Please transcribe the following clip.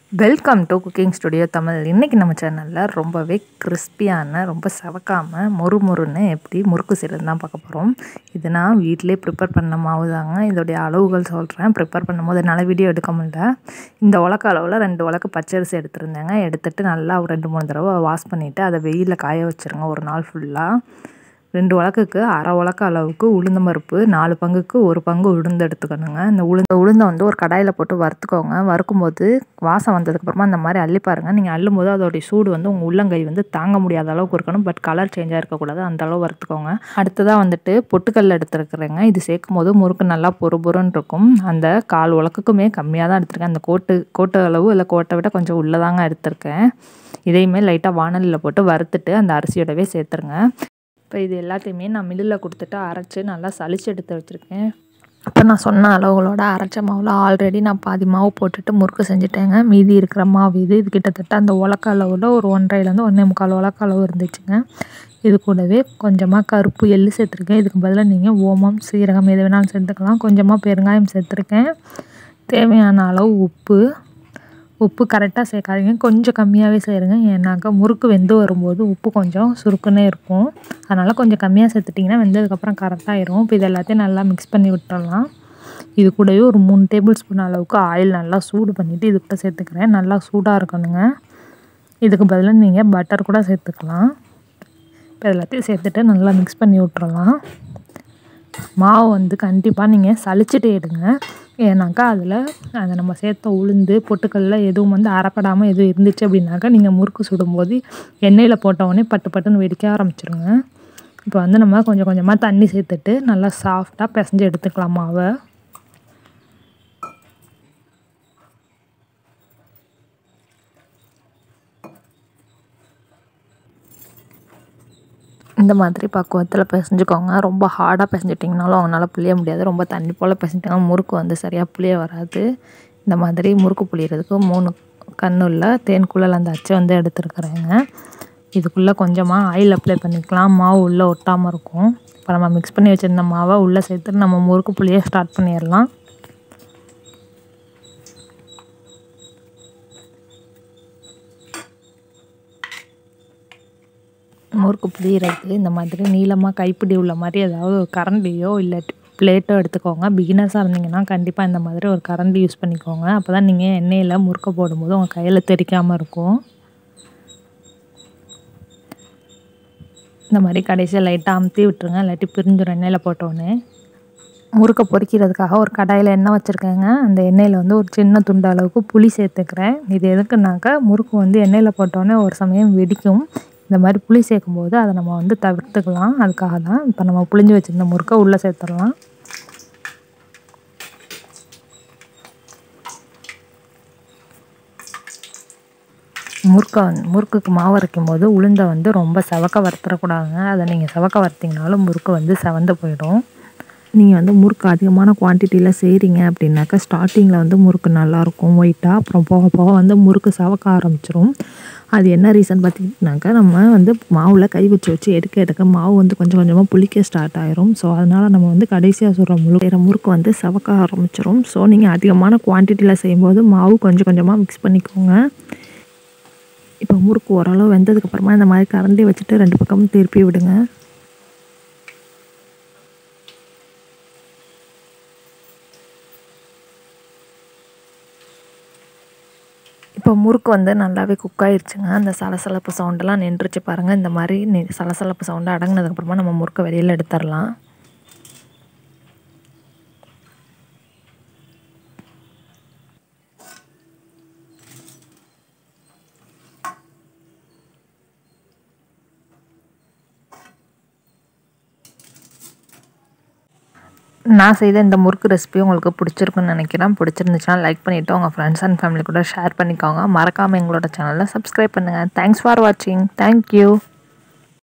welcome to cooking studio Tamil இன்றைக்கி நம்ம சேனலில் ரொம்பவே கிறிஸ்பியான ரொம்ப சவக்காமல் மொறு மொறுன்னு எப்படி முறுக்கு செய்கிறது தான் பார்க்க போகிறோம் இது நான் வீட்டிலே ப்ரிப்பேர் பண்ண மாவு தாங்க இதோடைய அளவுகள் சொல்கிறேன் ப்ரிப்பேர் பண்ணும்போது என்னால் வீடியோ எடுக்க முடியல இந்த உலக்க அளவில் ரெண்டு உலக்கு பச்சரிசி எடுத்திருந்தேங்க எடுத்துட்டு நல்லா ஒரு ரெண்டு மூணு தடவை வாஷ் பண்ணிவிட்டு அதை வெயிலில் காய வச்சுருங்க ஒரு நாள் ஃபுல்லாக ரெண்டு உலக்குக்கு அரை உலக்க அளவுக்கு உளுந்த பருப்பு நாலு பங்குக்கு ஒரு பங்கு உளுந்து எடுத்துக்கணுங்க இந்த உளுந்த உளுந்தை வந்து ஒரு கடாயில் போட்டு வறுத்துக்கோங்க வறுக்கும்போது வாசம் வந்ததுக்கப்புறமா அந்த மாதிரி அள்ளி பாருங்கள் நீங்கள் அள்ளும் போது அதோடைய சூடு வந்து உங்கள் உள்ளங்கை வந்து தாங்க முடியாத அளவுக்கு இருக்கணும் பட் கலர் சேஞ்சாக இருக்கக்கூடாது அந்த அளவு வறுத்துக்கோங்க அடுத்ததாக வந்துட்டு பொட்டுக்கல்ல எடுத்துருக்குறேங்க இது சேர்க்கும் போது முறுக்கு நல்லா பொறு பொறுன்னு இருக்கும் அந்த கால் உலக்குக்குமே கம்மியாக தான் எடுத்திருக்கேன் அந்த கோட்டு கோட்டு அளவு இல்லை கோட்டை விட கொஞ்சம் உள்ளதாங்க எடுத்திருக்கேன் இதையுமே லைட்டாக வானலியில் போட்டு வறுத்துட்டு அந்த அரிசியோடவே சேர்த்துருங்க இப்போ இது எல்லாத்தையுமே நான் மில்லில் கொடுத்துட்டு அரைச்சி நல்லா சளிச்சு எடுத்து வச்சுருக்கேன் இப்போ நான் சொன்ன அளவுகளோட அரைச்ச மாவில் ஆல்ரெடி நான் பாதி மாவு போட்டுட்டு முறுக்கு செஞ்சுட்டேங்க மீதி இருக்கிற மாவு இது இது கிட்டத்தட்ட அந்த உலக்க அளவில் ஒரு ஒன்றரைலேருந்து ஒன்றே முக்கால் உலக்க அளவு இருந்துச்சுங்க இது கூடவே கொஞ்சமாக கருப்பு எள்ளு சேர்த்துருக்கேன் இதுக்கு பதிலாக நீங்கள் ஓமம் சீரகம் எது வேணாலும் சேர்த்துக்கலாம் கொஞ்சமாக பெருங்காயம் சேர்த்துருக்கேன் தேவையான அளவு உப்பு உப்பு கரெக்டாக சேர்க்காதீங்க கொஞ்சம் கம்மியாகவே சேருங்க ஏன்னாக்கா முறுக்கு வெந்து வரும்போது உப்பு கொஞ்சம் சுருக்குன்னே இருக்கும் அதனால் கொஞ்சம் கம்மியாக சேர்த்துட்டிங்கன்னா வெந்ததுக்கப்புறம் கரெக்டாகிடும் இப்போ இது எல்லாத்தையும் நல்லா மிக்ஸ் பண்ணி விட்டுறலாம் இது கூடவே ஒரு மூணு டேபிள் ஸ்பூன் அளவுக்கு ஆயில் நல்லா சூடு பண்ணிவிட்டு இது கூட சேர்த்துக்கிறேன் நல்லா சூடாக இருக்கணுங்க இதுக்கு பதிலாக நீங்கள் பட்டர் கூட சேர்த்துக்கலாம் இப்போ எல்லாத்தையும் சேர்த்துட்டு நல்லா மிக்ஸ் பண்ணி விட்டுறலாம் மாவு வந்து கண்டிப்பாக நீங்கள் சளிச்சுட்டு எடுங்க ஏன்னாக்கா அதில் அதை நம்ம சேர்த்த உளுந்து பொட்டுக்கல்ல எதுவும் வந்து அறப்படாமல் எதுவும் இருந்துச்சு அப்படின்னாக்கா நீங்கள் முறுக்கு சுடும்போது எண்ணெயில் போட்டவுடனே பட்டு பட்டுன்னு வெடிக்க ஆரம்பிச்சிருங்க இப்போ வந்து நம்ம கொஞ்சம் கொஞ்சமாக தண்ணி சேர்த்துட்டு நல்லா சாஃப்டாக பிசைஞ்சு எடுத்துக்கலாம் மாவை இந்த மாதிரி பக்குவத்தில் பிசைஞ்சுக்கோங்க ரொம்ப ஹார்டாக பிசைஞ்சிட்டிங்கனாலும் அவங்களால புளிய முடியாது ரொம்ப தண்ணி போல் பிசைஞ்சிட்டாங்க முறுக்கு வந்து சரியாக புளிய வராது இந்த மாதிரி முறுக்கு புளியறதுக்கு மூணு கண்ணுள்ள தேன்குழல் அந்த அச்சை வந்து எடுத்துருக்குறேங்க இதுக்குள்ளே கொஞ்சமாக ஆயில் அப்ளை பண்ணிக்கலாம் மாவு உள்ளே ஒட்டாமல் இருக்கும் இப்போ நம்ம மிக்ஸ் பண்ணி வச்சுருந்த மாவை உள்ளே சேர்த்துட்டு நம்ம முறுக்கு புளிய ஸ்டார்ட் பண்ணிடலாம் முறுக்கு புளியறதுக்கு இந்த மாதிரி நீளமாக கைப்பிடி உள்ள மாதிரி ஏதாவது ஒரு கரண்டியோ இல்லை பிளேட்டோ எடுத்துக்கோங்க பிகினர்ஸாக இருந்தீங்கன்னா கண்டிப்பாக இந்த மாதிரி ஒரு கரண்டி யூஸ் பண்ணிக்கோங்க அப்போ தான் நீங்கள் எண்ணெயில் முறுக்க போடும்போது உங்கள் கையில் தெரிக்காமல் இருக்கும் இந்த மாதிரி கடைசியாக லைட்டாக அமுத்தி விட்டுருங்க இல்லாட்டி பிரிஞ்சிடும் எண்ணெயில் போட்டோன்னே முறுக்கை பொரிக்கிறதுக்காக ஒரு கடாயில் எண்ணெய் வச்சுருக்கேங்க அந்த எண்ணெயில் வந்து ஒரு சின்ன துண்டு அளவுக்கு புளி சேர்த்துக்கிறேன் இது எதுக்குனாக்கா முறுக்கு வந்து எண்ணெயில் போட்டோன்னே ஒரு சமயம் வெடிக்கும் இந்த மாதிரி புளி சேர்க்கும்போது அதை நம்ம வந்து தவிர்த்துக்கலாம் அதுக்காக தான் இப்போ நம்ம புளிஞ்சு வச்சுருந்த முறுக்கை உள்ளே சேர்த்துடலாம் முறுக்கை முறுக்குக்கு மாவு அரைக்கும் போது உளுந்தை வந்து ரொம்ப செவக்க வறுத்துடக்கூடாதுங்க அதை நீங்கள் செவக்க வறுத்திங்கனாலும் முறுக்கு வந்து செவந்து போயிடும் நீங்கள் வந்து முறுக்கு அதிகமான குவான்டிட்டியில் செய்கிறீங்க அப்படின்னாக்கா ஸ்டார்டிங்கில் வந்து முறுக்கு நல்லாயிருக்கும் ஒயிட்டாக அப்புறம் போக போக வந்து முறுக்கு சவக்க ஆரம்பிச்சிரும் அது என்ன ரீசன் பார்த்தீங்கன்னாக்கா நம்ம வந்து மாவில் கை வச்சு வச்சு எடுக்க எடுக்க மாவு வந்து கொஞ்சம் கொஞ்சமாக புளிக்க ஸ்டார்ட் ஆயிரும் ஸோ அதனால் நம்ம வந்து கடைசியாக சொல்கிற முழு வேறு முறுக்கு வந்து சவக்க ஆரம்பிச்சிரும் ஸோ நீங்கள் அதிகமான குவான்டிட்டியில் செய்யும்போது மாவு கொஞ்சம் கொஞ்சமாக மிக்ஸ் பண்ணிக்கோங்க இப்போ முறுக்கு ஓரளவு வெந்ததுக்கப்புறமா இந்த மாதிரி கரண்டி வச்சுட்டு ரெண்டு பக்கமும் திருப்பி விடுங்க இப்போ முறுக்கு வந்து நல்லாவே குக் ஆயிடுச்சுங்க அந்த சலசலப்பு சவுண்டெல்லாம் நின்றுச்சு பாருங்கள் இந்த மாதிரி நி சலசலப்பு சவுண்டு அடங்கினதுக்கப்புறமா நம்ம முறுக்கை வெளியில் எடுத்துடலாம் நான் செய்த இந்த முறுக்கு ரெசிபி உங்களுக்கு பிடிச்சிருக்குன்னு நினைக்கிறேன் பிடிச்சிருந்துச்சுன்னா லைக் பண்ணிவிட்டு உங்கள் ஃப்ரெண்ட்ஸ் அண்ட் ஃபேமிலி கூட ஷேர் பண்ணிக்கோங்க மறக்காமல் எங்களோட சேனலில் சப்ஸ்கிரைப் பண்ணுங்கள் தேங்க்ஸ் ஃபார் வாட்சிங் தேங்க்யூ